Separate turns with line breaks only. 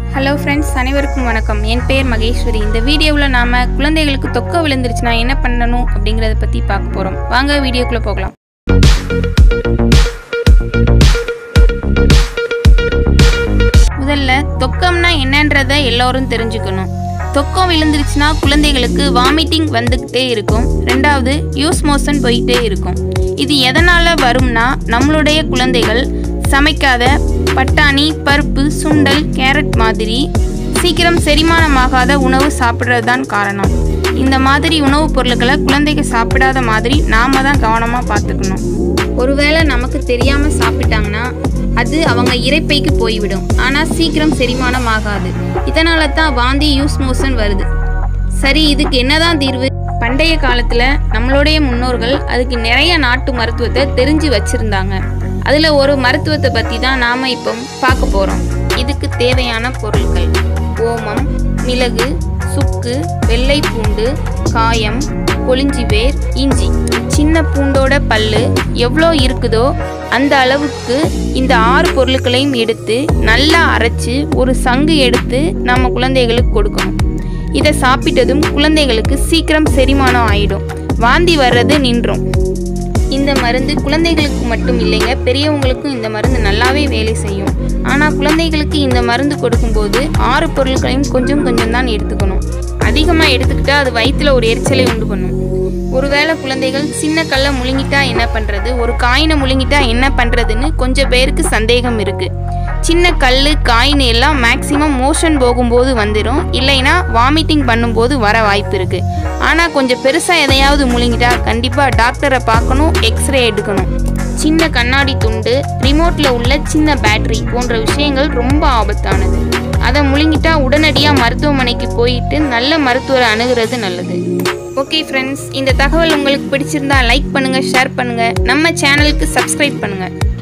hello friends அனைவருக்கும் வணக்கம் என் பெயர் மகேஸ்வரி இந்த வீடியோவில் நாம் குழந்தைகளுக்கு தொக்க விழுந்துருச்சுன்னா என்ன பண்ணணும் அப்படிங்கிறத பற்றி பார்க்க போகிறோம் வாங்க வீடியோக்குள்ளே போகலாம் முதல்ல தொக்கம்னா என்னன்றதை எல்லோரும் தெரிஞ்சுக்கணும் தொக்கம் விழுந்துருச்சுன்னா குழந்தைகளுக்கு வாமிட்டிங் வந்துக்கிட்டே இருக்கும் ரெண்டாவது யூஸ் மோஷன் போயிட்டே இருக்கும் இது எதனால் வரும்னா நம்மளுடைய குழந்தைகள் சமைக்காத பட்டாணி பருப்பு சுண்டல் கேரட் மாதிரி சீக்கிரம் செரிமானமாகாத உணவு சாப்பிட்றது தான் காரணம் இந்த மாதிரி உணவுப் பொருட்களை குழந்தைங்க சாப்பிடாத மாதிரி நாம தான் கவனமாக பார்த்துக்கணும் ஒருவேளை நமக்கு தெரியாமல் சாப்பிட்டாங்கன்னா அது அவங்க இரைப்பைக்கு போய்விடும் ஆனால் சீக்கிரம் செரிமானம் ஆகாது இதனால தான் வாந்தி யூஸ் மோஷன் வருது சரி இதுக்கு என்னதான் தீர்வு பண்டைய காலத்தில் நம்மளுடைய முன்னோர்கள் அதுக்கு நிறைய நாட்டு மருத்துவத்தை தெரிஞ்சு வச்சுருந்தாங்க அதில் ஒரு மருத்துவத்தை பற்றி தான் நாம் இப்போ பார்க்க போகிறோம் இதுக்கு தேவையான பொருட்கள் ஓமம் மிளகு சுக்கு வெள்ளை பூண்டு காயம் கொளிஞ்சி வேர் இஞ்சி சின்ன பூண்டோட பல்லு எவ்வளோ இருக்குதோ அந்த அளவுக்கு இந்த ஆறு பொருட்களையும் எடுத்து நல்லா அரைச்சு ஒரு சங்கு எடுத்து நம்ம குழந்தைகளுக்கு கொடுக்கணும் இதை சாப்பிட்டதும் குழந்தைகளுக்கு சீக்கிரம் செரிமானம் ஆயிடும் வாந்தி வர்றது நின்றும் இந்த மருந்து குழந்தைகளுக்கு மட்டும் இல்லைங்க பெரியவங்களுக்கும் இந்த மருந்து நல்லாவே வேலை செய்யும் ஆனால் குழந்தைகளுக்கு இந்த மருந்து கொடுக்கும்போது ஆறு பொருட்களையும் கொஞ்சம் கொஞ்சம் தான் எடுத்துக்கணும் அதிகமாக எடுத்துக்கிட்டா அது வயிற்றில் ஒரு எரிச்சலை உண்டு பண்ணும் ஒருவேளை குழந்தைகள் சின்ன கல்லை முழுங்கிட்டா என்ன பண்ணுறது ஒரு காயினை முழுங்கிட்டா என்ன பண்ணுறதுன்னு கொஞ்சம் பேருக்கு சந்தேகம் இருக்குது சின்ன கல் காயின் எல்லாம் மேக்ஸிமம் மோஷன் போகும்போது வந்துடும் இல்லைன்னா வாமிட்டிங் பண்ணும்போது வர வாய்ப்பு இருக்குது ஆனால் கொஞ்சம் பெருசாக எதையாவது முழுங்கிட்டா கண்டிப்பாக டாக்டரை பார்க்கணும் எக்ஸ்ரே எடுக்கணும் சின்ன கண்ணாடி துண்டு ரிமோட்டில் உள்ள சின்ன பேட்டரி போன்ற விஷயங்கள் ரொம்ப ஆபத்தானது அதை முழுங்கிட்டா உடனடியாக மருத்துவமனைக்கு போயிட்டு நல்ல மருத்துவரை அணுகிறது நல்லது ஓகே ஃப்ரெண்ட்ஸ் இந்த தகவல் உங்களுக்கு பிடிச்சிருந்தா லைக் பண்ணுங்கள் ஷேர் பண்ணுங்கள் நம்ம சேனலுக்கு சப்ஸ்கிரைப் பண்ணுங்கள்